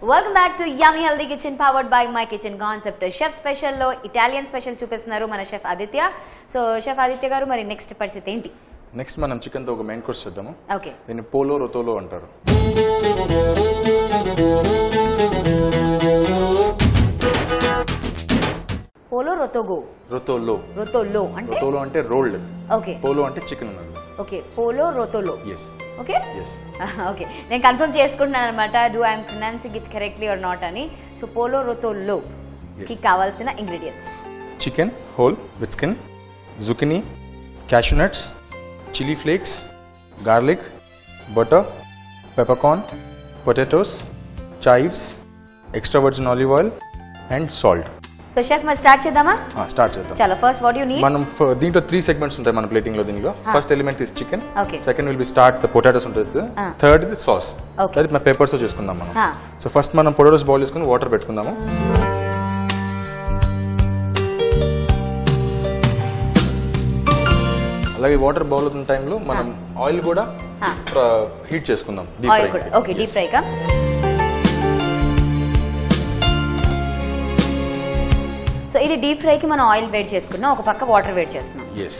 Welcome back to yummy healthy kitchen powered by my kitchen concept chef స్పెషల్లో Italian special చూపిస్తున్నారు మన chef Aditya so chef Aditya garu మరి next పరిస్థితి ఏంటి నెక్స్ట్ మనం చికెన్తో ఒక మెయిన్ కోర్స్ చేద్దాము ఓకే దీన్ని పోలో రొతోలో అంటారు పోలో రొతోగో రొతోలో రొతోలో అంటే రొతోలో అంటే రోల్డ్ ఓకే పోలో అంటే చికెన్ ఉన్నది okay pollo rotolo yes okay yes okay నేను కన్ఫర్మ్ చేసుకుంటున్నాను అనమాట do I'm pronouncing it correctly or not అని సో పోలో రొతోలో కి Yes. కావాల్సిన ingredients chicken whole with skin zucchini cashew nuts chilli flakes garlic butter peppercorn potatoes chives extra virgin olive oil and salt so chef మరి start చేద్దామా start చేద్దాం చాలా first what you need మనం ఫ- దీంట్లో three segments ఉంటాయి మన plating లో దీనిలో first element is chicken Okay. Second will be start the potatoes ఉంటుంది Ah. థర్డ్ ఇది సాస్ Okay. అది మన పేపర్స్ తో చేసుకుందాం మనం Ah. సో ఫస్ట్ మనం పొటాటోస్ బౌల్ చేసుకుని వాటర్ పెట్టుకుందాము అలాగే వాటర్ బౌల్ అవుతున్న టైంలో మనం ఆయిల్ కూడా Ah. హీట్ చేసుకుందాం డీప్ ఆయిల్ కూడా ఓకే డీప్ ఫ్రై కా సో ఇది డీప్ ఫ్రైకి మనం ఆయిల్ వేడి చేసుకున్నాం ఒక పక్క వాటర్ వేడి చేస్తున్నాం ఎస్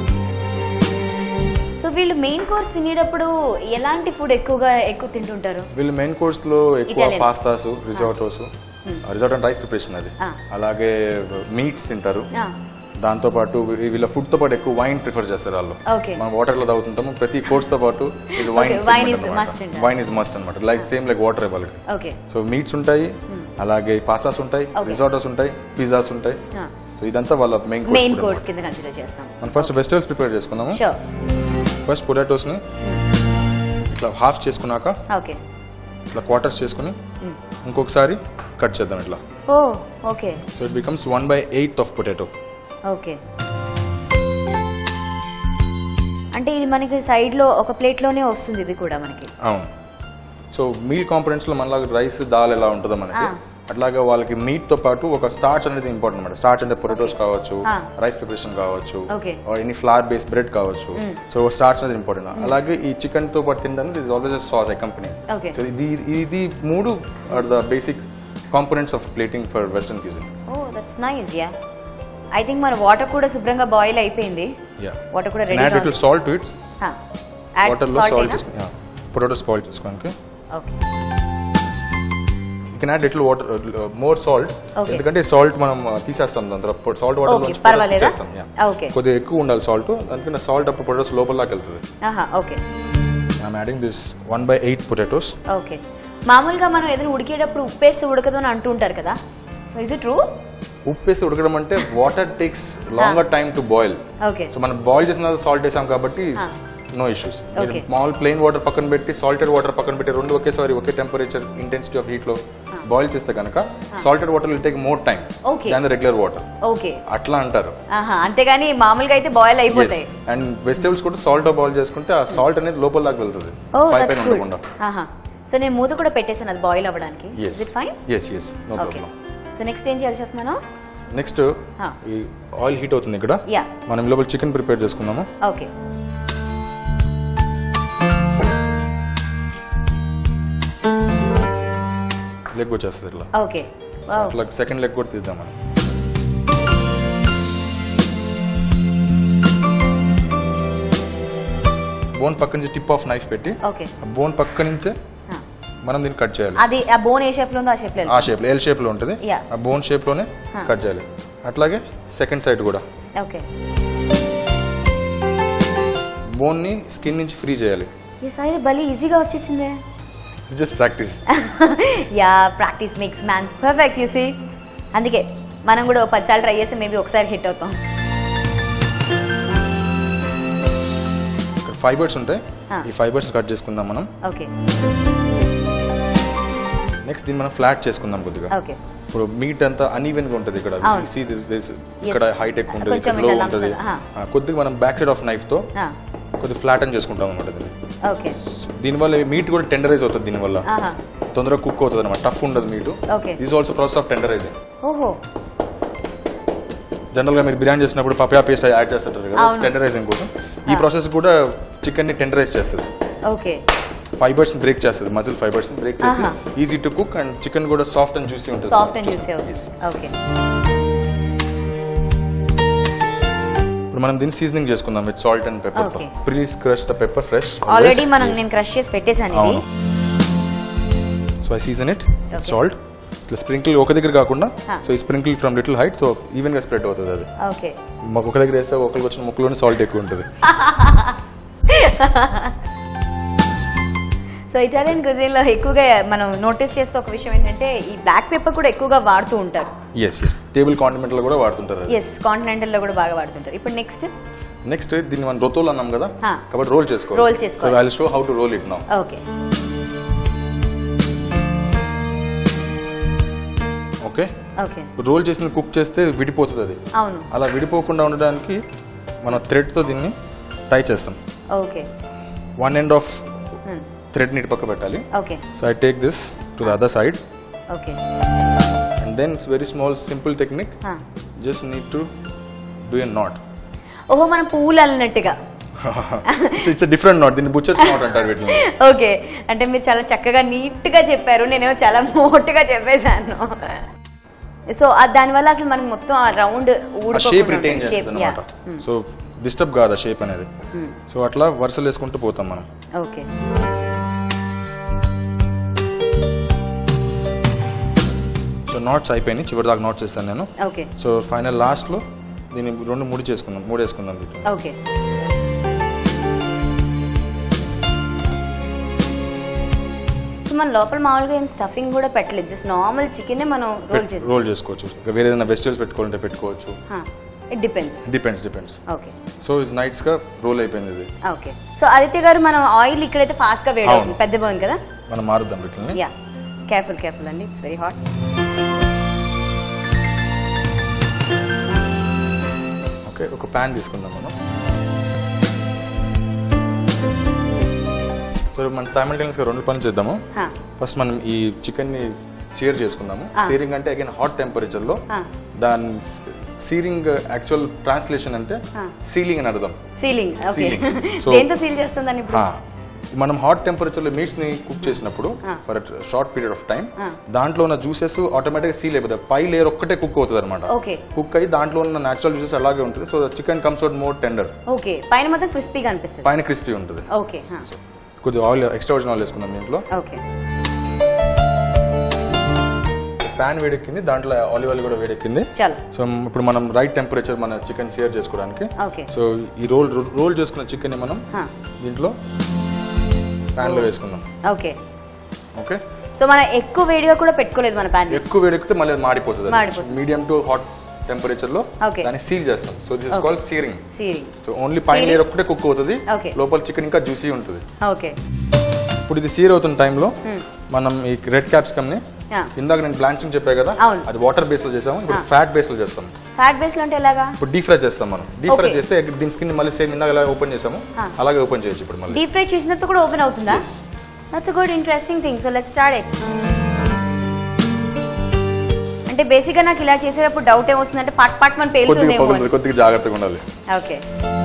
సో వీళ్ళు మెయిన్ కోర్స్ తినేటప్పుడు ఎలాంటి ఫుడ్ ఎక్కువగా ఎక్కువ తింటుంటారు వీళ్ళు మెయిన్ కోర్స్ లో ఎక్కువ Italian. Pastas risottos risotto and rice preparation అది Ah. అలాగే మీట్స్ తింటారు ఆ, దాంతో పాటు వీ- వీళ్ళ ఫుడ్ తో పాటు ఎక్కువ వైన్ ప్రిఫర్ చేస్తారు వాళ్ళు Okay. మనం వాటర్ లో తాగుతుంటాము ప్రతి కోర్స్ తో పాటు ఇది wine Okay, wine is must in that. Wine is must అనమాట లైక్ సేమ్ లైక్ వాటర్ వాళ్ళకి ఓకే సో మీట్స్ ఉంటాయి అలాగే పాస్తాస్ ఉంటాయి Okay. రిజార్టోస్ ఉంటాయి పిజ్జాస్ ఉంటాయి ఆ. సో ఇదంతా వాళ్ళ మెయిన్ మెయిన్ కోర్స్ కోర్స్ కింద కన్సిడర్ చేస్తాం మనం ఫస్ట్ వెజిటబుల్స్ ప్రిపేర్ చేసుకుందాము షూర్ ఫస్ట్ పొటాటోస్ ని ఇట్లా హాఫ్ చేసుకున్నాక ఓకే ఇట్లా క్వార్టర్స్ చేసుకుని ఇంకొకసారి కట్ చేద్దాం ఇట్లా oh okay so it becomes one by eighth of potato okay అంటే ఇది మనకి సైడ్ లో ఒక ప్లేట్ లోనే వస్తుంది ఇది కూడా మనకి అవును సో మీల్ కాంపనెంట్స్ లో మనలాగా రైస్ దాల్ ఎలా ఉంటుందో మనకి ఆ. అట్లాగా వాళ్ళకి మీట్ తో పాటు ఒక స్టార్చ్ అనేది ఇంపార్టెంట్ అనమాట స్టార్చ్ అంటే పొటాటోస్ కావచ్చు ఆ. రైస్ ప్రిపరేషన్ కావచ్చు Okay. Any flour based bread కావచ్చు సో స్టార్చ్ అనేది ఇంపార్టెంట్ అలాగే ఈ చికెన్ తో పాటు తినడానికి is always sauce I company Okay. So ఇది ఇది మూడు are the basic components of plating for western cuisine oh that's nice yeah I think మన వాటర్ కూడా శుభ్రంగా బాయిల్ అయిపోయింది యా వాటర్ కూడా add ready little salt to its water లో salt salt చేసుకుని పొటాటోస్ బాయిల్ చేసుకోడానికి okay you can add little water more salt Okay. ఎందుకంటే salt మనం uh, తీసేస్తాం దాంట్లో సాల్ట్ వాటర్ Okay, పర్వాలేదా? Okay. కొద్దిగా ఎక్కువ ఉండాలి సాల్ట్ అందుకని సాల్ట్ అప్పుడు పొటాటోస్ లోపల దాకా వెళ్తుంది ఆహా okay I'm adding this one by eight potatoes okay మామూలుగా మనం ఏదైనా ఉడికేటప్పుడు ఉప్పేస్తే ఉడకదు అని అంటుంటారు కదా ఇస్ ఇట్ ట్రూ ఉప్పు వేసి ఉడకడం అంటే water takes longer time to boil okay so మనం బాయిల్ చేసిన సాల్ట్ వేసాం కాబట్టి Ah. No issues Okay. మామూలు ప్లెయిన్ వాటర్ పక్కన పెట్టి సాల్టెడ్ వాటర్ పక్కన పెట్టి రెండు ఒకేసారి ఒకే టెంపరేచర్ ఇంటెన్సిటీ ఆఫ్ హీట్ లో బాయిల్ చేస్తే కనుక salted water will take more time Okay. Than regular water okay అట్లా అంటారు ఆహా అంతేగాని మామూలుగా అయితే బాయిల్ అయిపోతాయి అండ్ వెజిటేబుల్స్ కూడా సాల్ట్ బాయిల్ చేసుకుంటే ఆ సాల్ట్ అనేది లోపల దాకా వెళ్తుంది ఓ పై దట్స్ పైన గుడ్ ఉండకుండా ఆహా సో నేను మూత కూడా పెట్టేసాను అది బాయిల్ అవ్వడానికి yes is it fine yes yes no okay problem so next ఏం చేయాలి చెప్ మనం నెక్స్ట్ Ah. ఈ ఆయిల్ హీట్ అవుతుంది ఇక్కడ యా మనం లోపల చికెన్ ప్రిపేర్ చేసుకుందాము ఓకే లెగ్ వచ్చేస్తుంది ఇట్లా ఓకే అట్లా సెకండ్ లెగ్ కూడా తీద్దాం మనం బోన్ పక్క నుంచి టిప్ ఆఫ్ నైఫ్ పెట్టి ఓకే ఆ బోన్ పక్క నుంచే మనం దీన్ని కట్ చేయాలి అది ఆ బోన్ ఏ షేప్ లో ఉందో ఆ షేప్ లో ఆ షేప్ లో ఎల్ షేప్ లో ఉంటుంది Yeah. ఆ బోన్ షేప్ లోనే Huh. కట్ చేయాలి అట్లాగే సెకండ్ సైడ్ కూడా ఓకే బోన్ ని స్కిన్ నుంచి ఫ్రీ చేయాలి ఈ సారి బలి ఈజీగా వచ్చేసిందే it's just practice yeah practice makes man's perfect you see అందుకే మనం కూడా ఓ పదిసార్లు ట్రై చేస్తే మేబీ ఒకసారి హిట్ అవుతాం ఇక్కడ ఫైబర్స్ ఉంటాయి Huh. ఈ ఫైబర్స్ కట్ చేసుకుందాం మనం ఓకే నెక్స్ట్ దీన్ని మనం ఫ్లాట్ చేసుకుందాం కొద్దిగా ఓకే ఇప్పుడు మీట్ అంతా అన్ఈవెన్ గా ఉంటుంది ఇక్కడ అవును. See this- this- ఇక్కడ హైట్ ఎక్కువ ఉంటుంది కొంచెం ఇక్కడ లో ఇట్లా ఉంటుంది lumps లా, ఆ, కొద్దిగా మనం బ్యాక్ సైడ్ ఆఫ్ నైఫ్ తో కొద్దిగా ఫ్లాట్ అని చేసుకుంటాం అనమాట దీన్ని ఓకే దీనివల్ల మీట్ కూడా టెండరైజ్ అవుతుంది దీనివల్ల ఆహా తొందరగా కుక్ అవుతుంది అనమాట టఫ్ ఉండదు meat Okay. Is also process of tenderising ఓహో జనరల్ గా మీరు బిర్యానీ చేసినప్పుడు పపాయా పేస్ట్ యాడ్ చేస్తుంటారు కదా అవును. టెండరైజింగ్ కోసం ఈ ప్రాసెస్ కూడా చికెన్ ని టెండరైజ్ చేస్తుంది ఓకే ఫైబర్స్ బ్రేక్ చేస్తుంది మజిల్ ఫైబర్స్ బ్రేక్ చేసి ఆహా. Easy to cook and chicken కూడా సాఫ్ట్ అండ్ జ్యూసీ ఉంటుంది సాఫ్ట్ అండ్ చూస్తాం. Juicy Yes. ఓకే ఇప్పుడు మనం దీన్ని సీజనింగ్ చేసుకుందాం విత్ సాల్ట్ అండ్ పెప్పర్ తో Okay. Please crush the pepper fresh already మనం నేను క్రష్ చేసి పెట్టేశాను ఇది అవును so I season it Okay. Salt ఇట్లా స్ప్రింకిల్ ఒక దగ్గర కాకుండా Ah. సో ఈ sprinkle from little height so even గా స్ప్రెడ్ అవుతుంది అది ఓకే మాకు ఒక దగ్గర వేస్తే ఒకరికి వచ్చిన ముక్కలోనే సాల్ట్ ఎక్కువ ఉంటుంది సో ఇటాలియన్ లో ఎక్కువగా మనం నోటీస్ చేస్తే ఒక విషయం ఏంటంటే ఈ బ్లాక్ పెప్పర్ కూడా ఎక్కువగా వాడుతూ ఉంటారు ఎస్ ఎస్ టేబుల్ కాండిమెంట్ లో కూడా వాడుతుంటారు అది ఎస్ లో కూడా బాగా వాడుతుంటారు ఇప్పుడు నెక్స్ట్ నెక్స్ట్ దీన్ని మనం రొతోలు అన్నాం కదా Ah. కాబట్టి రోల్ చేసుకోవాలి Roll చేసుకోవాలి. So I show how to roll it now okay okay okay roll చేసిన కుక్ చేస్తే విడిపోతుంది అది అవును అలా విడిపోకుండా ఉండడానికి మనం thread తో దీన్ని టై చేస్తాం okay one end of thread ఇటు పక్క పెట్టాలి okay so I take this to the other side okay and then very small simple technique just need to do a knot ఓహో మనం పువ్వులు అల్లినట్టుగా ఇట్స్ డిఫరెంట్ నాట్ దీన్ని butcher's knot అంటారు వీటిని ఓకే అంటే మీరు చాలా చక్కగా నీట్ గా చెప్పారు నేనేమో చాలా మోటుగా చెప్పేశాను సో దానివల్ల అసలు మనకి మొత్తం ఆ రౌండ్ ఆ షేప్ రిటైన్ చేస్తుంది అనమాట సో డిస్టర్బ్ కాదు ఆ షేప్ అనేది సో అట్లా వరుసలు వేసుకుంటూ పోతాం మనం ఓకే సో నాట్స్ అయిపోయినాయి చివరి దాకా నాట్స్ చేస్తాను నేను ఓకే సో ఫైనల్ లాస్ట్లో దీన్ని రెండు ముడి చేసుకుందాం మూడు వేసుకుందాం వీటిని ఓకే సో మన లోపల మామూలుగా ఏం స్టఫింగ్ కూడా పెట్టలేదు జస్ట్ నార్మల్ చికెన్ మనం రోల్ చేస్తాం రోల్ చేసుకోవచ్చు ఇంకా వేరే ఏదైనా వెజిటబుల్స్ పెట్టుకోవాలంటే పెట్టుకోవచ్చు it depends depends depends okay so is నైట్స్ గా రోల్ అయిపోయింది ఇది ఓకే సో ఆదిత్య గారు మనం ఆయిల్ ఇక్కడైతే ఫాస్ట్ గా వేడి అవును. అవుతుంది పెద్ద బోన్ కదా మనం మారుద్దాం వీటిని యా కేర్ఫుల్ కేర్ఫుల్ అండి ఇట్స్ వెరీ హాట్ ఓకే ఒక ప్యాన్ తీసుకుందాం మనం సో మనం సైమల్టేనియస్ గా రెండు పనులు చేద్దాము ఫస్ట్ మనం ఈ చికెన్ ని సీర్ చేసుకుందాము ఆ. సీరింగ్ అంటే అగైన్ హాట్ టెంపరేచర్ లో దాని సీరింగ్ యాక్చువల్ ట్రాన్స్లేషన్ అంటే ఆ. సీలింగ్ అని అర్థం సీలింగ్ ఓకే Sealing. So- దేంతో సీల్ చేస్తుందని ఇప్పుడు ఆ. మనం హాట్ టెంపరేచర్ లో మీట్స్ ని కుక్ చేసినప్పుడు ఆ. For short period of time ఆ. దాంట్లో ఉన్న జ్యూసెస్ ఆటోమేటిక్ సీల్ అయిపోతాయి పై లేయర్ ఒక్కటే కుక్ అవుతుంది అనమాట ఓకే కుక్ అయ్యి దాంట్లో ఉన్న నేచురల్ జ్యూసెస్ అలాగే ఉంటుంది so chicken comes out more tender okay పైన మొత్తం క్రిస్పీగా అనిపిస్తుంది పైన క్రిస్పీ ఉంటుంది ఓకే కొద్దిగా ఆయిల్ ఎక్స్ట్రా వర్జిన్ ఆయిల్ వేసుకుందాం దీంట్లో ఓకే ప్యాన్ వేడెక్కింది దాంట్లో ఆలివ్ ఆయిల్ కూడా వేడెక్కింది చలో సో ఇప్పుడు మనం రైట్ టెంపరేచర్ మన చికెన్ షేర్ చేసుకోవడానికి ఓకే సో ఈ రోల్ రోల్ చేసుకున్న చికెన్ ని మనం దీంట్లో ప్యాన్ లో వేసుకుందాం ఓకే ఓకే సో మనం ఎక్కువ వేడిగా కూడా పెట్టుకోలేదు మన ప్యాన్ ఎక్కువ వేడెక్కితే మళ్ళీ అది మాడిపోతుంది మాడిపోతుంది. మీడియం టు హాట్ టెంపరేచర్ లో Okay. దాన్ని సీల్ చేస్తాం సో this Okay. Call searing searing so only పైన Searing? లేయర్ ఒక్కటే కుక్ అవుతుంది Okay. లోపల చికెన్ ఇంకా జ్యూసీ ఉంటుంది ఓకే ఇప్పుడు ఇది సీర్ అవుతున్న టైంలో మనం ఈ రెడ్ క్యాప్సికమ్ ని Yeah. ఇందాక నేను బ్లాంచింగ్ చెప్పా కదా అవును. అది వాటర్ బేస్ లో చేసాము ఇప్పుడు Ah. ఫ్యాట్ బేస్ లో చేస్తాం ఫ్యాట్ బేస్ లో అంటే ఎలాగా ఇప్పుడు డీప్ ఫ్రై చేస్తాం మనం డీప్ ఫ్రై Okay. చేస్తే దీని స్కిన్ మళ్ళీ సేమ్ ఇందాక ఎలా ఓపెన్ చేసాము Ah. అలాగే ఓపెన్ చేయొచ్చు ఇప్పుడు మళ్ళీ డీప్ ఫ్రై చేసినట్టు కూడా ఓపెన్ అవుతుందా Yes. That's good interesting thing so let start it అంటే బేసిక్ గా నాకు ఇలా చేసేటప్పుడు డౌట్ ఏమొస్తుందంటే పట్ పట్ మన కొద్దిగా పేలుతుందేమో పగులుతుంది కొద్దిగా జాగ్రత్తగా ఉండాలి okay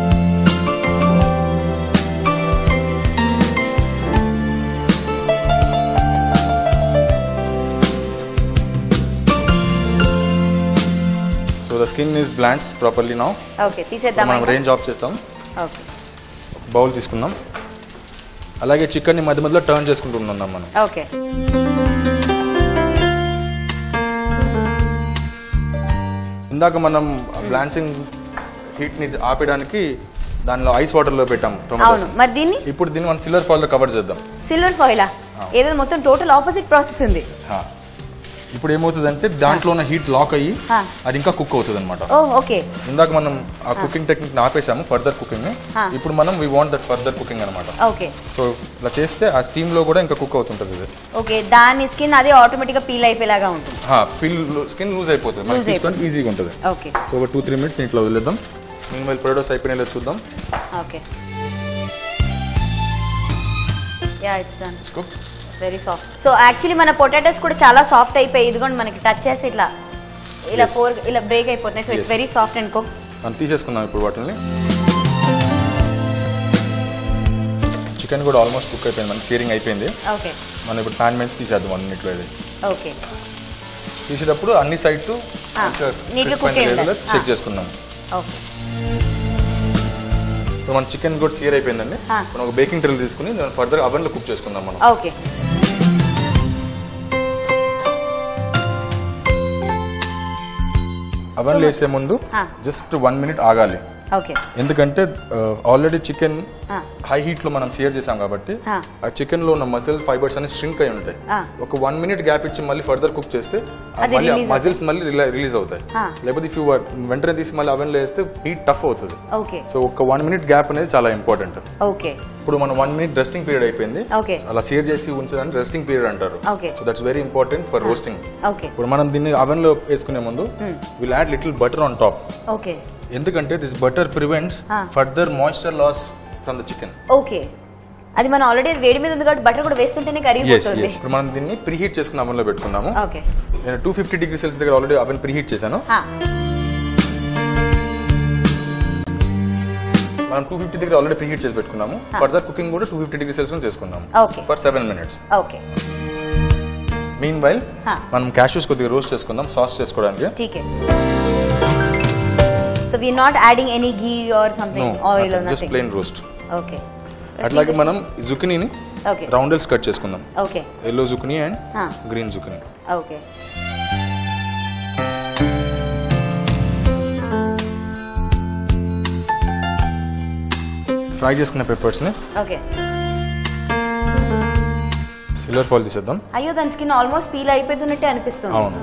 so the skin is blends properly now okay తీసేద్దామా మనం రేంజ్ ఆఫ్ చేస్తాం ఓకే బౌల్ తీసుకుందాం అలాగే చికెన్ ని మధ్య మధ్యలో టర్న్ చేసుకుంటూ ఉన్నాం మనం ఓకే ఇందాక మనం బ్లాన్సింగ్ హీట్ ని ఆపేయడానికి దానిలో ఐస్ వాటర్ లో పెట్టాం అవును టొమాటోస్ మరి దీన్ని ఇప్పుడు దీన్ని మనం సిల్వర్ ఫాల్ లో కవర్ చేద్దాం సిల్వర్ ఫాయిలా ఏదో మొత్తం టోటల్ ఆపోజిట్ ప్రాసెస్ ఉంది హా. ఇప్పుడు ఏమవుతుందంటే దాంట్లో ఉన్న హీట్ లాక్ అయ్యి హా. అది ఇంకా కుక్ అవుతుంది అనమాట ఓ ఓకే ఇందాక మనం ఆ కుకింగ్ టెక్నిక్ ని ఆపేసాము ఫర్దర్ కుకింగ్ ని హా. ఇప్పుడు మనం we want that further cooking అనమాట ఓకే సో ఇలా చేస్తే ఆ స్టీమ్ లో కూడా ఇంకా కుక్ అవుతుంటుంది ఇది ఓకే దాని స్కిన్ అదే ఆటోమేటిక్ గా పీల్ అయిపోయేలాగా ఉంటుంది ఫిల్ స్కిన్ లూజ్ అయిపోతుంది మనకి Loose తీసుకొని ఈజీగా ఉంటుంది ఓకే సో ఒక టూ త్రీ మినిట్స్ ఇట్లా వదిలేద్దాం మేము మళ్ళీ ప్రొడక్ట్స్ అయిపోయినా లేదో చూద్దాం ఓకే యా ఇట్స్ డన్ తీసుకో వెరీ సాఫ్ట్ సో యాక్చువల్లీ మన పొటాటోస్ కూడా చాలా సాఫ్ట్ అయిపోయి ఇదిగోండి మనకి టచ్ చేసి ఇట్లా ఇలా Yes. ఫోర్ ఇలా బ్రేక్ అయిపోతున్నాయి so it's Yes. Very soft and cook మనం తీసేసుకుందాం ఇప్పుడు వాటిని చికెన్ కూడా ఆల్మోస్ట్ కుక్ అయిపోయింది మనకి సీరింగ్ అయిపోయింది ఓకే మనం ఇప్పుడు ప్యాన్ మీద తీసేద్దాం వన్ మినిట్లో ఇది ఓకే తీసేటప్పుడు అన్ని సైడ్స్ ఆ, neat గా cook అయి ఉండాలి. చెక్ ఆ. చేసుకుందాం ఓకే ఇప్పుడు మన చికెన్ కూడా సీర్ అయిపోయిందండి ఆ. మనం ఒక బేకింగ్ ట్రిల్ తీసుకుని దాన్ని ఫర్దర్ అవెన్లో కుక్ చేసుకుందాం మనం ఓకే అవెన్లో వేసే ముందు ఆ. జస్ట్ వన్ మినిట్ ఆగాలి ఓకే ఎందుకంటే ఆల్రెడీ చికెన్ ఆ. హై హీట్ లో మనం సియర్ చేసాం కాబట్టి ఆ. ఆ చికెన్ లో ఉన్న మసిల్ ఫైబర్స్ అనేవి స్ట్రింక్ అయి ఉంటాయి ఆ. ఒక వన్ మినిట్ గ్యాప్ ఇచ్చి మళ్ళీ ఫర్దర్ కుక్ చేస్తే ఆ అది మళ్ళీ release మజిల్స్ మళ్ళీ రిలీజ్ అవుతాయి ఆ. లేకపోతే ఇఫ్ యూ వెంటనే తీసి మళ్ళీ అవెన్ లో వేస్తే హీట్ టఫ్ అవుతుంది ఓకే సో ఒక వన్ మినిట్ గ్యాప్ అనేది చాలా ఇంపార్టెంట్ ఓకే ఇప్పుడు మనం వన్ మినిట్ రెస్టింగ్ పీరియడ్ అయిపోయింది ఓకే అలా సియర్ చేసి ఉంచడానికి రెస్టింగ్ పీరియడ్ అంటారు Okay. So that's very important for roasting okay ఇప్పుడు మనం దీన్ని అవెన్ లో వేసుకునే ముందు will add little butter on top okay ఎందుకంటే this butter prevents Ah. Further moisture loss from the chicken okay అది మనం ఆల్రెడీ వేడి మీద ఉంది కాబట్టి బటర్ కూడా వేస్తుంటేనే ఎస్ కరిగిపోతుంది ఎస్ ఇప్పుడు మనం దీన్ని ప్రీహీట్ చేసుకున్న అవెన్లో పెట్టుకున్నాము ఓకే నేను టూ ఫిఫ్టీ డిగ్రీ సెల్సియస్ దగ్గర ఆల్రెడీ అవెన్ ప్రీహీట్ చేశాను ఆ, మనం టూ ఫిఫ్టీ దగ్గర ఆల్రెడీ ప్రీహీట్ చేసి పెట్టుకున్నాము Ah. ఫర్దర్ కుకింగ్ కూడా టూ ఫిఫ్టీ డిగ్రీ సెల్సియస్ చేసుకున్నాము Okay. For seven minutes okay meanwhile Ah. మనం క్యాష్యూస్ కొద్దిగా రోస్ట్ చేసుకుందాం సాస్ చేసుకోవడానికి ఠీకే so we not adding any ghee or something oil or just nothing plain roast okay అట్లాగే మనం జుకినీని ఓకే రౌండల్స్ కట్ చేసుకుందాం okay yellow zucchini and Ah. Green zucchini okay fry చేసుకున్న పెప్పర్స్ని ఓకే సిల్వర్ ఫాల్ తీసేద్దాం అయ్యో దాని స్కిన్ ఆల్మోస్ట్ పీల్ అయిపోతున్నట్టే అనిపిస్తుంది అవును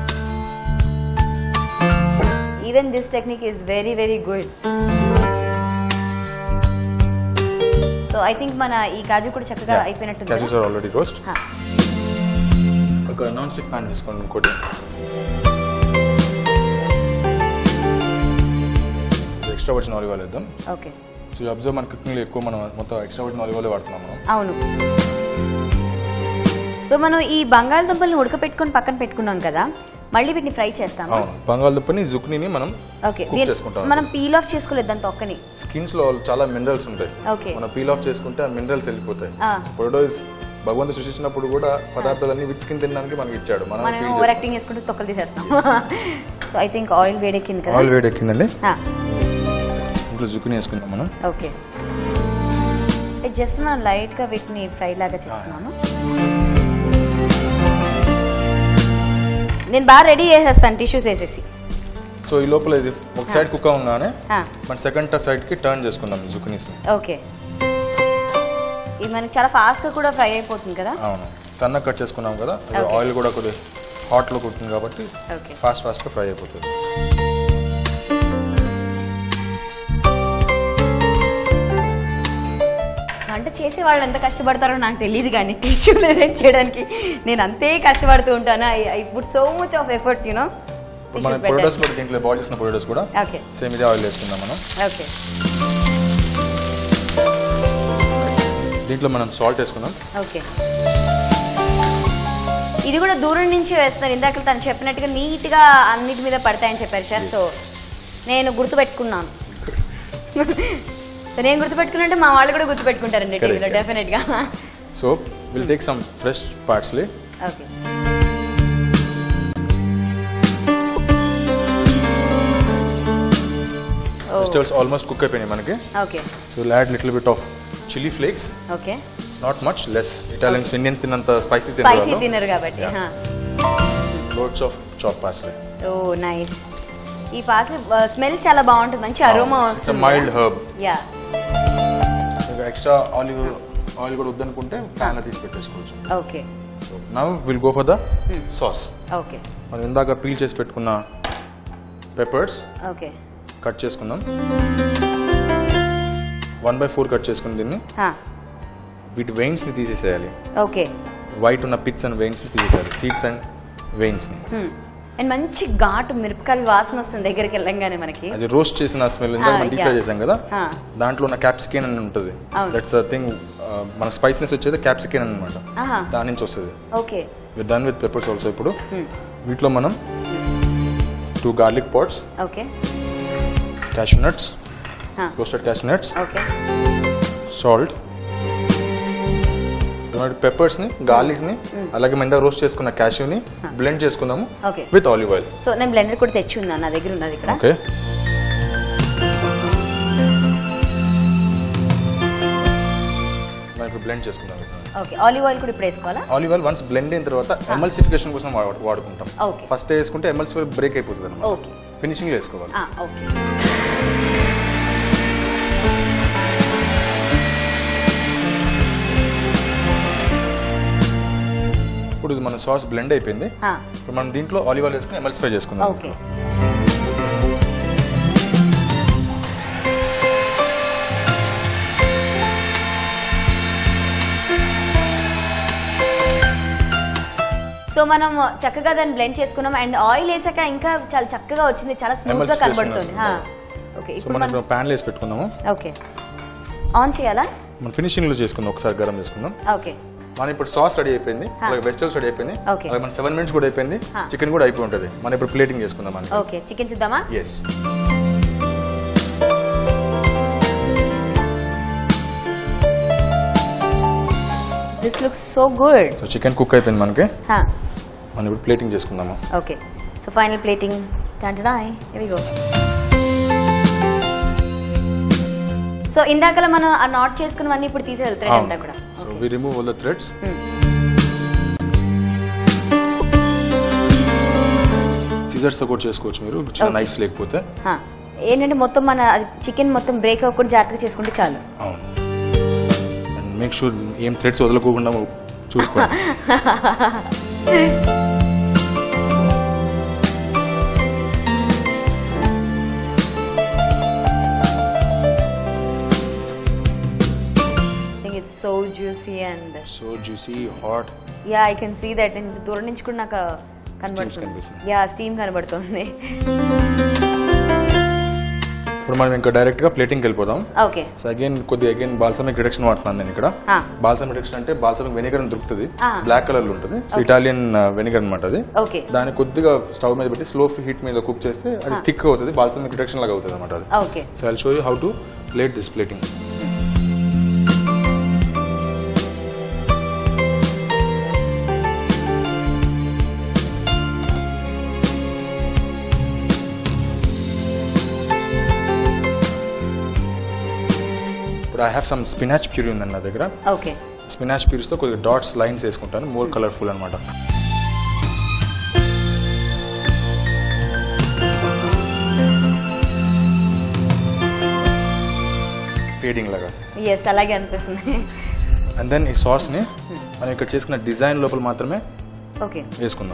even this technique is very very good so I think మన ఈ కాజు కూడా చక్కగా అయిపోయినట్టుంది క్యాష్యూస్ ఆర్ ఆల్రెడీ రోస్ట్ హా, ఒక నాన్ స్టిక్ ప్యాన్ తీసుకోండి ఇంకోటి ఎక్స్ట్రా వచ్చిన ఆలివ్ ఆయిల్ వేద్దాం ఓకే సో అబ్జర్వ్ మన కుకింగ్లో ఎక్కువ మనం మొత్తం ఎక్స్ట్రా వచ్చిన ఆలివ్ ఆయిల్ వాడుతున్నాం మనం అవును సో మనం ఈ బంగాళదుంపల్ని ఉడకపెట్టుకొని పక్కన పెట్టుకున్నాం కదా మళ్ళీ వీటిని ఫ్రై చేస్తాము అవును బంగాళదుప్పని జుక్నీని మనం ఓకే cook చేసుకుంటాం. మనం పీల్ ఆఫ్ చేసుకోలేదు దాని తొక్కని స్కిన్స్ లో చాలా మినరల్స్ ఉంటాయి Okay. మనం పీల్ ఆఫ్ చేసుకుంటే ఆ మినరల్స్ వెళ్ళిపోతాయి ఆ. పొటాటో భగవంతుడు సృష్టించినప్పుడు కూడా పదార్థాలన్నీ విత్ స్కిన్ తినడానికి మనకి ఇచ్చాడు మనం మనం feel ఓవర్ చేస్తాం. యాక్టింగ్ చేసుకుంటూ తొక్కలు తీసేస్తాం సో ఐ థింక్ ఆయిల్ వేడెక్కింది కదా ఆయిల్ వేడి ఎక్కిందండి హా, ఇంట్లో జుక్ని వేసుకుందాం మనం ఓకే జస్ట్ మనం లైట్గా వీటిని ఫ్రై లాగా చేస్తున్నాను నేను బాగా రెడీ చేసేస్తాను టిష్యూస్ వేసేసి సో ఈ లోపల ఇది ఒక సైడ్ కుక్ అవగానే ఆ, మన సెకండ్ సైడ్ కి టర్న్ చేసుకుందాం జుక్నీస్ ఓకే ఇది మనకి చాలా ఫాస్ట్గా కూడా ఫ్రై అయిపోతుంది కదా అవును సన్నగా కట్ చేసుకున్నాం కదా Okay. ఆయిల్ కూడా కొద్దిగా హాట్ లో కుకింగ్ కాబట్టి ఓకే ఫాస్ట్ ఫాస్ట్ గా ఫ్రై అయిపోతుంది వంట చేసే వాళ్ళు ఎంత కష్టపడతారో నాకు తెలియదు కానీ టిష్యూలు అరేంజ్ చేయడానికి నేను అంతే కష్టపడుతూ ఉంటాను I I put so much of effort you know ఇప్పుడు మన పొటాటోస్ కూడా దీంట్లో బాయిల్ చేసిన పొటాటోస్ కూడా ఓకే సేమ్ ఇదే ఆయిల్ వేసుకుందాం మనం ఓకే దీంట్లో మనం సాల్ట్ వేసుకుందాం ఓకే ఇది కూడా దూరం నుంచి వేస్తున్నారు ఇందాక తను చెప్పినట్టుగా నీట్గా అన్నిటి మీద పడతాయని చెప్పారు సార్ సో నేను గుర్తుపెట్టుకున్నాను సో నేను గుర్తుపెట్టుకున్నట్టే మా వాళ్ళు కూడా గుర్తుపెట్టుకుంటారండి Correct. టీవీలో డెఫినెట్గా so will take some fresh parsley okay vegetables almost cook అయిపోయినాయి మనకి okay so add little bit of chilli flakes okay not much less Italians Indians తిన్నంత స్పైసీ స్పైసీ తిన్నారు తినరు కాబట్టి Yeah. Loads of chop parsley oh nice ఈ పాస్ smell చాలా బాగుంటుంది మంచి అరోమా వస్తుంది మైల్డ్ హర్బ్ యా ఇంకా ఎక్స్ట్రా ఆలివ్ ఆయిల్ కూడా వద్దనుకుంటే ప్యాన్ లో తీసి పెట్టేసుకోవచ్చు okay now will go for the sauce okay మనం ఇందాక పీల్ చేసి పెట్టుకున్న పెప్పర్స్ ఓకే కట్ చేసుకుందాం వన్ బై ఫోర్ కట్ చేసుకుని దీన్ని వీటి వెయిన్స్ ని తీసేసేయాలి ఓకే వైట్ ఉన్న పిట్స్ అండ్ వెయిన్స్ ని తీసేయాలి సీడ్స్ అండ్ వెయిన్స్ ని అండ్ మంచి ఘాటు మిరపకాయల వాసన వస్తుంది దగ్గరికి వెళ్ళంగానే మనకి అది రోస్ట్ చేసిన స్మెల్ ఇందాక మనం Ah, డీప్ ఫ్రై yeah. చేసాం కదా Ah. దాంట్లో ఉన్న క్యాప్సికన్ అని ఉంటుంది అవును. దట్స్ ద థింగ్ మన స్పైసీనెస్ వచ్చేది క్యాప్సికన్ అనమాట ఆహా దాని నుంచి వస్తుంది okay with done with peppers also ఇప్పుడు వీటిలో మనం two garlic pods okay cashew nuts roasted cashew nuts okay salt మన పెప్పర్స్ ని గార్లిక్ ని అలాగే మెందా రోస్ట్ చేసుకున్న cashew ని బ్లెండ్ చేసుకుందాము okay with olive oil so నేను బ్లెండర్ కూడా తెచ్చి ఉన్నాను నా దగ్గర ఉన్నది ఇక్కడ ఓకే మనం ఇప్పుడు బ్లెండ్ చేసుకుందాం ఓకే ఆలివ్ ఆయిల్ కూడా ఇప్పుడు వేసుకోవాలా ఆలివ్ ఆయిల్ వన్స్ బ్లెండ్ అయిన తర్వాత ఎమల్సిఫికేషన్ కోసం వాడు- వాడుకుంటాం ఓకే ఫస్ట్ వేసుకుంటే ఎమల్సి బ్రేక్ అయిపోతుంది అనమాట ఓకే ఫినిషింగ్ వేసుకోవాలి ఆ, ఓకే ఇప్పుడు ఇది మన సాస్ బ్లెండ్ అయిపోయింది ఆ, ఇప్పుడు మనం దీంట్లో ఆలివ్ ఆయిల్ వేసుకుని ఎమల్సిఫై చేసుకుందాం ఓకే సో మనం చక్కగా దాన్ని బ్లెండ్ చేసుకున్నాం అండ్ ఆయిల్ వేసాక ఇంకా చాలా చక్కగా వచ్చింది చాలా స్మూత్ గా Emulsification కనబడుతుంది వస్తుంది. ఓకే సో ఇప్పుడు మనం మనం ఇప్పుడు ప్యాన్ వేసి పెట్టుకుందాము ఓకే ఆన్ చేయాలా మనం ఫినిషింగ్ లో చేసుకుందాం ఒకసారి గరం చేసుకుందాం ఓకే మన ఇప్పుడు సాస్ రెడీ అయిపోయింది అలాగే వెజిటల్స్ రెడీ అయిపోయింది Okay. అలాగే మన సెవెన్ మినిట్స్ కూడా అయిపోయింది Huh. చికెన్ కూడా అయిపోయి ఉంటుంది మనం ఇప్పుడు ప్లేటింగ్ చేసుకుందాం అని ఓకే చికెన్ చూద్దామా yes this looks so good so chicken cook అయిపోయింది మనకి మనం ఇప్పుడు ప్లేటింగ్ చేసుకుందాము ఓకే సో ఫైనల్ ప్లేటింగ్ టాంటడాయ్ ఇవి గో సో ఇందాకలా మనం ఆ నాట్ చేసుకున్నవన్నీ ఇప్పుడు తీసే వెళ్తాయి అంతా కూడా so we remove all the threads scissors తో కూడా చేసుకోవచ్చు మీరు చిన్న Okay. నైఫ్స్ లేకపోతే హా. ఏంటంటే మొత్తం మన చికెన్ మొత్తం బ్రేక్ అవ్వకుండా జాగ్రత్తగా చేసుకుంటే చాలు అవును అండ్ మేక్ షూర్ ఏం థ్రెడ్స్ వదలకోకుండా చూసుకోండి think it's so juicy and so juicy hot yeah I can see that దూరం నుంచి కూడా నాకు కనబడుతుంది కనిపిస్తుంది. యా స్టీమ్ కనబడుతుంది ఇప్పుడు మనం ఇంకా డైరెక్ట్ గా ప్లేటింగ్కి వెళ్ళిపోదాం ఓకే సో అగైన్ కొద్దిగా అగైన్ బాల్సమిక్ రిడక్షన్ వాడుతున్నాను నేను ఇక్కడ ఆ. బాల్సమిక్ రిడక్షన్ అంటే బాల్సమిక్ వెనిగర్ అని దొరుకుతుంది ఆ. బ్లాక్ కలర్ లో ఉంటుంది సో ఇటాలియన్ వెనిగర్ అనమాట అది ఓకే దాన్ని కొద్దిగా స్టవ్ మీద పెట్టి స్లో హీట్ మీద కుక్ చేస్తే అది ఆ. థిక్ అవుతుంది బాల్సమిక్ రిడక్షన్ లాగా అవుతుంది అనమాట అది okay so I show you how to plate this plating ఇప్పుడు I have some spinach puree ఉందండి నా దగ్గర ఓకే స్పినాచ్ ప్యూరీస్తో కొద్దిగా డాట్స్ లైన్స్ వేసుకుంటాను మోర్ కలర్ఫుల్ అనమాట ఫీడింగ్ లాగా ఎస్ అలాగే అనిపిస్తుంది అండ్ దెన్ ఈ సాస్ని మనం ఇక్కడ చేసుకున్న డిజైన్ లోపల మాత్రమే ఓకే వేసుకుందాం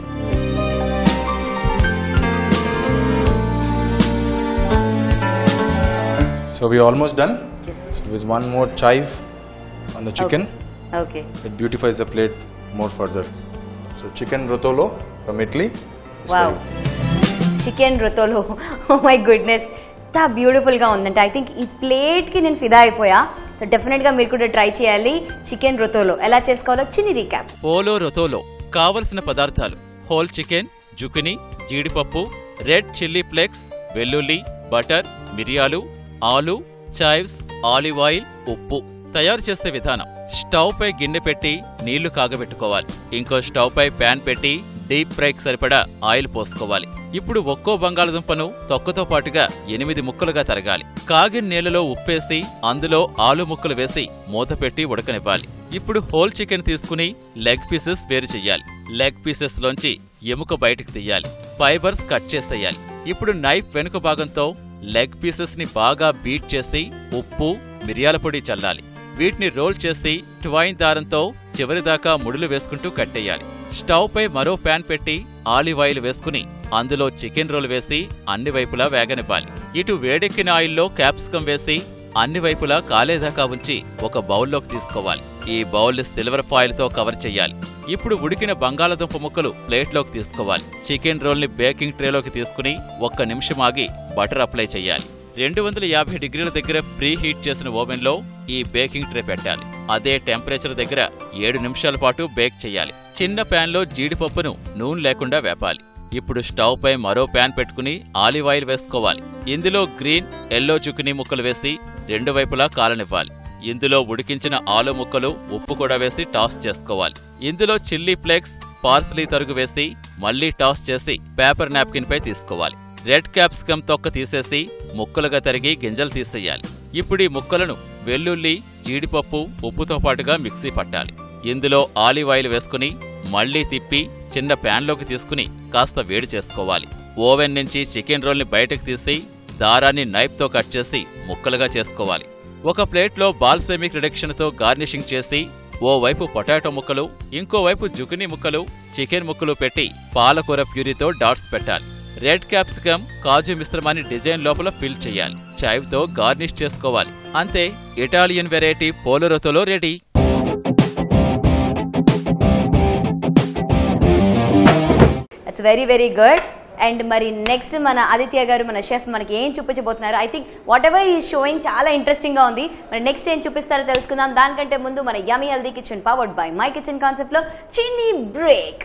so we almost done yes with one more chive on the chicken okay It beautifies the plate more further. So chicken rotolo from Italy. is wow for you. Chicken rotolo oh my goodness ఎంత beautiful గా ఉందంటే I think ఈ plate కి నేను ఫిదా అయిపోయా so definite గా మీరు కూడా ట్రై చేయాలి చికెన్ రొతోలో ఎలా చేసుకోవాలో చిన్ని రీక్యాప్ పోలో రొతోలో కావలసిన పదార్థాలు హోల్ చికెన్ జుకిని జీడిపప్పు రెడ్ చిల్లీ ఫ్లేక్స్ వెల్లుల్లి బటర్ మిరియాలు ఆలు చైవ్స్ ఆలివ్ ఆయిల్ ఉప్పు తయారు చేసే విధానం స్టవ్ పై గిన్నె పెట్టి నీళ్లు కాగబెట్టుకోవాలి ఇంకో స్టవ్ పై ప్యాన్ పెట్టి డీప్ ఫ్రైకి సరిపడా ఆయిల్ పోసుకోవాలి ఇప్పుడు ఒక్కో బంగాళదుంపను తొక్కతో పాటుగా ఎనిమిది ముక్కలుగా తరగాలి కాగిన నీళ్లలో ఉప్పేసి అందులో ఆలు ముక్కలు వేసి మూత పెట్టి ఉడకనివ్వాలి ఇప్పుడు హోల్ చికెన్ తీసుకుని లెగ్ పీసెస్ వేరు చెయ్యాలి లెగ్ పీసెస్ లోంచి ఎముక బయటకు తీయాలి ఫైబర్స్ కట్ చేసేయాలి ఇప్పుడు నైఫ్ వెనుక భాగంతో లెగ్ పీసెస్ ని బాగా బీట్ చేసి ఉప్పు మిరియాల పొడి చల్లాలి వీటిని రోల్ చేసి ట్వైన్ దారంతో చివరిదాకా ముడులు వేసుకుంటూ కట్టేయాలి స్టవ్ పై మరో ప్యాన్ పెట్టి ఆలివ్ ఆయిల్ వేసుకుని అందులో చికెన్ రోల్ వేసి అన్ని వైపులా వేగనివ్వాలి ఇటు వేడెక్కిన ఆయిల్లో క్యాప్సికం వేసి అన్ని వైపులా కాలేదాకా ఉంచి ఒక బౌల్లోకి తీసుకోవాలి ఈ బౌల్ సిల్వర్ ఫాయిల్ తో కవర్ చేయాలి ఇప్పుడు ఉడికిన బంగాళదుంప ముక్కలు ప్లేట్లోకి తీసుకోవాలి చికెన్ రోల్ ని బేకింగ్ ట్రేలోకి తీసుకుని ఒక్క నిమిషం ఆగి బటర్ అప్లై చేయాలి రెండు వందల యాభై డిగ్రీల దగ్గర ప్రీ హీట్ చేసిన ఓవెన్లో ఈ బేకింగ్ ట్రే పెట్టాలి అదే టెంపరేచర్ దగ్గర ఏడు నిమిషాల పాటు బేక్ చేయాలి చిన్న ప్యాన్లో జీడిపప్పును నూనె లేకుండా వేపాలి ఇప్పుడు స్టవ్ పై మరో ప్యాన్ పెట్టుకుని ఆలివ్ ఆయిల్ వేసుకోవాలి ఇందులో గ్రీన్ ఎల్లో చుకినీ ముక్కలు వేసి రెండు వైపులా కాలనివ్వాలి ఇందులో ఉడికించిన ఆలు ముక్కలు ఉప్పు కూడా వేసి టాస్ చేసుకోవాలి ఇందులో చిల్లీ ఫ్లేక్స్ పార్స్లీ తరుగు వేసి మళ్ళీ టాస్ చేసి పేపర్ నాప్కిన్ పై తీసుకోవాలి రెడ్ క్యాప్సికమ్ తొక్క తీసేసి ముక్కలుగా తరిగి గింజలు తీసేయాలి ఇప్పుడు ఈ ముక్కలను వెల్లుల్లి జీడిపప్పు ఉప్పుతో పాటుగా మిక్సీ పట్టాలి ఇందులో ఆలివ్ ఆయిల్ వేసుకుని మళ్ళీ తిప్పి చిన్న ప్యాన్లోకి తీసుకుని కాస్త వేడి చేసుకోవాలి ఓవెన్ నుంచి చికెన్ రోల్ని బయటకు తీసి దారాన్ని నైఫ్తో కట్ చేసి ముక్కలుగా చేసుకోవాలి ఒక ప్లేట్లో బాల్సెమిక్ రిడక్షన్తో గార్నిషింగ్ చేసి ఓవైపు పొటాటో ముక్కలు ఇంకోవైపు జుకినీ ముక్కలు చికెన్ ముక్కలు పెట్టి పాలకూర ప్యూరీతో డాట్స్ పెట్టాలి రెడ్ క్యాప్సికమ్ కాజు మిశ్రమాన్ని డిజైన్ లోపల ఫిల్ చేయాలి చాయ్తో గార్నిష్ చేసుకోవాలి అంతే Italian variety pollo rotolo ready it's very very good and మరి నెక్స్ట్ మన ఆదిత్య గారు మన షెఫ్ మనకి ఏం చూపించబోతున్నారు ఐ థింక్ వాట్ ఎవర్ ఈ షోయింగ్ చాలా ఇంట్రెస్టింగ్ గా ఉంది మరి నెక్స్ట్ ఏం చూపిస్తారో తెలుసుకుందాం దానికంటే ముందు మన yummy healthy kitchen powered by my kitchen concept లో చిన్ని బ్రేక్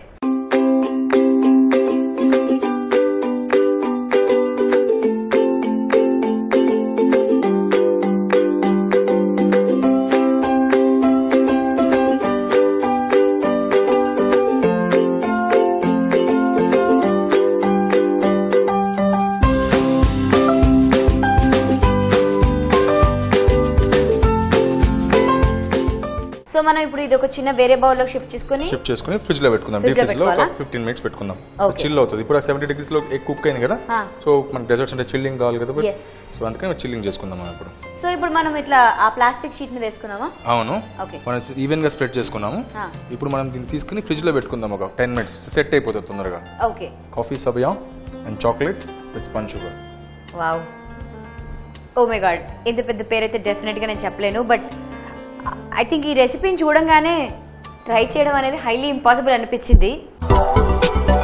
సో మనం ఇప్పుడు ఇది ఒక చిన్న వేరే బౌల్ లో షిఫ్ట్ చేసుకుని షిఫ్ట్ చేసుకుని ఫ్రిడ్జ్ లో పెట్టుకుందాం Fridge డీప్ లో ఫ్రిడ్జ్ లో ఒక పెట్టుకోవాలా? ఫిఫ్టీన్ మినిట్స్ పెట్టుకుందాం Okay. చిల్ అవుతుంది ఇప్పుడు సెవెంటీ డిగ్రీస్ లో కుక్ అయింది కదా Ah. సో మనకి డెజర్ట్స్ అంటే చిల్లింగ్ కావాలి కదా Yes. సో అందుకని చిల్లింగ్ చేసుకుందాం మనం ఇప్పుడు సో ఇప్పుడు మనం ఇట్లా ఆ ప్లాస్టిక్ షీట్ మీద వేసుకున్నామా అవును Okay. మనం ఈవెన్ గా స్ప్రెడ్ చేసుకున్నాము Ah. ఇప్పుడు మనం దీన్ని తీసుకుని ఫ్రిడ్జ్ లో పెట్టుకుందాం ఒక టెన్ మినిట్స్ సెట్ అయిపోతుంది తొందరగా okay coffee sabayon and chocolate with spun sugar wow oh my god ఇంత పెద్ద పేరైతే డెఫినెట్గా నేను చెప్పలేను బట్ ఐ థింక్ ఈ రెసిపీని చూడంగానే ట్రై చేయడం అనేది హైలీ ఇంపాసిబుల్ అనిపించింది